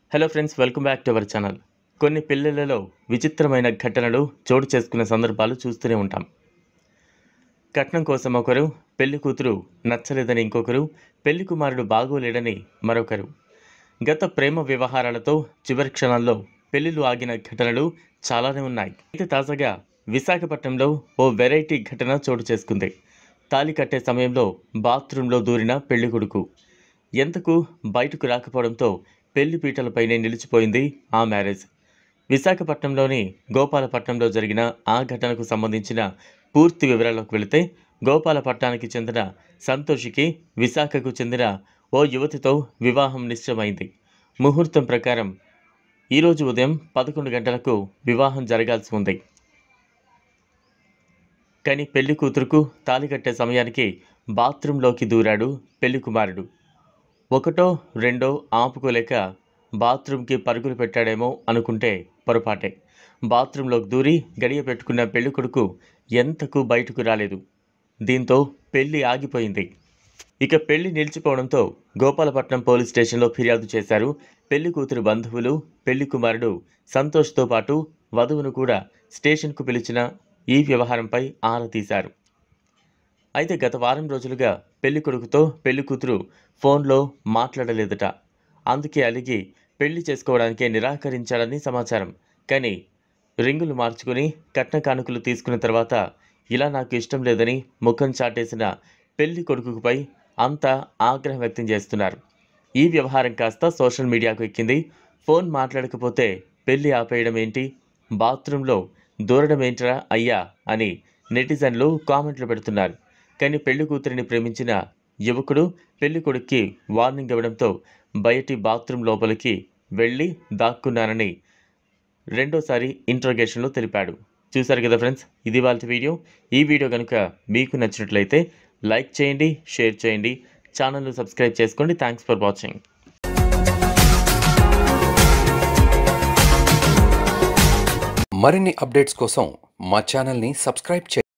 hello friends welcome back to our channel కొన్ని పెళ్ళిళ్ళలో విచిత్రమైన ఘటనలు చోటు చేసుకునే సందర్భాలు చూస్తూనే ఉంటాం కట్నం కోసం ఒకరు పెళ్లి కూతురు నచ్చలేదని ఇంకొకరు పెళ్లి కుమారుడు బాగోలేడని మరొకరు గత ప్రేమ వ్యవహారాలతో చివరి క్షణాల్లో పెళ్లిలు ఆగిన ఘటనలు చాలానే ఉన్నాయి అయితే తాజాగా విశాఖపట్నంలో ఓ వెరైటీ ఘటన చోటు చేసుకుంది తాళి కట్టే సమయంలో బాత్రూంలో దూరిన పెళ్లి కొడుకు ఎంతకు బయటకు రాకపోవడంతో పెళ్లి పీటలపైనే నిలిచిపోయింది ఆ మ్యారేజ్ విశాఖపట్నంలోని గోపాలపట్నంలో జరిగిన ఆ ఘటనకు సంబంధించిన పూర్తి వివరాల్లోకి వెళితే గోపాలపట్నానికి చెందిన సంతోషికి విశాఖకు చెందిన ఓ యువతితో వివాహం నిశ్చయమైంది ముహూర్తం ప్రకారం ఈరోజు ఉదయం పదకొండు గంటలకు వివాహం జరగాల్సి ఉంది కానీ పెళ్లి కూతురుకు తాళి కట్టే సమయానికి బాత్రూంలోకి దూరాడు పెళ్లి కుమారుడు ఒకటో రెండో ఆపుకోలేక బాత్రూంకి పరుగులు పెట్టాడేమో అనుకుంటే పొరపాటే బాత్రూంలోకి దూరి గడియ పెట్టుకున్న పెళ్లి కొడుకు ఎంతకు బయటకు రాలేదు దీంతో పెళ్లి ఆగిపోయింది ఇక పెళ్లి నిలిచిపోవడంతో గోపాలపట్నం పోలీస్ స్టేషన్లో ఫిర్యాదు చేశారు పెళ్లి కూతురు బంధువులు పెళ్లి కుమారుడు సంతోష్తో పాటు వధువును కూడా స్టేషన్కు పిలిచిన ఈ వ్యవహారంపై ఆరా తీశారు అయితే గత వారం రోజులుగా పెళ్లి కొడుకుతో పెళ్లి కూతురు ఫోన్లో మాట్లాడలేదట అందుకే అలిగి పెళ్లి చేసుకోవడానికే నిరాకరించాడని సమాచారం కానీ రింగులు మార్చుకుని కట్న కానుకలు తీసుకున్న తర్వాత ఇలా నాకు ఇష్టం లేదని ముఖం చాటేసిన పెళ్లి కొడుకుపై అంతా ఆగ్రహం వ్యక్తం చేస్తున్నారు ఈ వ్యవహారం కాస్త సోషల్ మీడియాకు ఎక్కింది ఫోన్ మాట్లాడకపోతే పెళ్లి ఆపేయడం ఏంటి బాత్రూంలో దూరడం ఏంట్రా అయ్యా అని నెటిజన్లు కామెంట్లు పెడుతున్నారు కానీ పెళ్లి కూతురిని ప్రేమించిన యువకుడు పెళ్లి కొడుక్కి వార్నింగ్ ఇవ్వడంతో బయటి బాత్రూమ్ లోపలికి వెళ్ళి దాక్కున్నానని రెండోసారి ఇంట్రోగేషన్లో తెలిపాడు చూశారు కదా ఫ్రెండ్స్ ఇది వాళ్ళ వీడియో ఈ వీడియో కనుక మీకు నచ్చినట్లయితే లైక్ చేయండి షేర్ చేయండి ఛానల్ను సబ్స్క్రైబ్ చేసుకోండి థ్యాంక్స్ ఫర్ వాచింగ్ మరిన్ని అప్డేట్స్ కోసం మా ఛానల్ని సబ్స్క్రైబ్ చేయండి